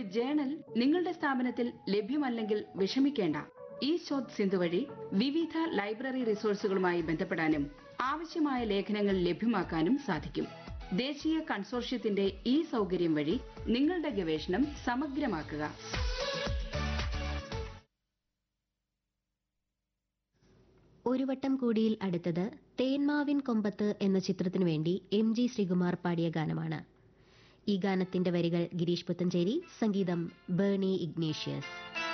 journal നിങ്ങളുടെ സ്ഥാപനത്തിൽ ലഭ്യമല്ലെങ്കിൽ വിഷമിക്കേണ്ട ഈ ശോധ് സിന്ധു വഴി വിവിധ ലൈബ്രറി റിസോഴ്സുകളുമായി ബന്ധപ്പെടാനും ആവശ്യമായ ലേഖനങ്ങൾ ലഭ്യമാക്കാനും സാധിക്കും ദേശീയ കൺസോർഷ്യത്തിന്റെ ഈ സൗകര്യം വഴി നിങ്ങളുടെ ഗവേഷണം സമഗ്രമാക്കുക ഒരു വട്ടം കൂടിയിൽ അടുത്തത് തേന്മാവിൻ കൊമ്പത്ത് എന്ന ചിത്രത്തിനു വേണ്ടി എം ജി ശ്രീകുമാർ പാടിയ ഗാനമാണ് ഈ ഗാനത്തിന്റെ വരികൾ ഗിരീഷ് പുത്തഞ്ചേരി സംഗീതം ബേണി ഇഗ്നേഷ്യസ്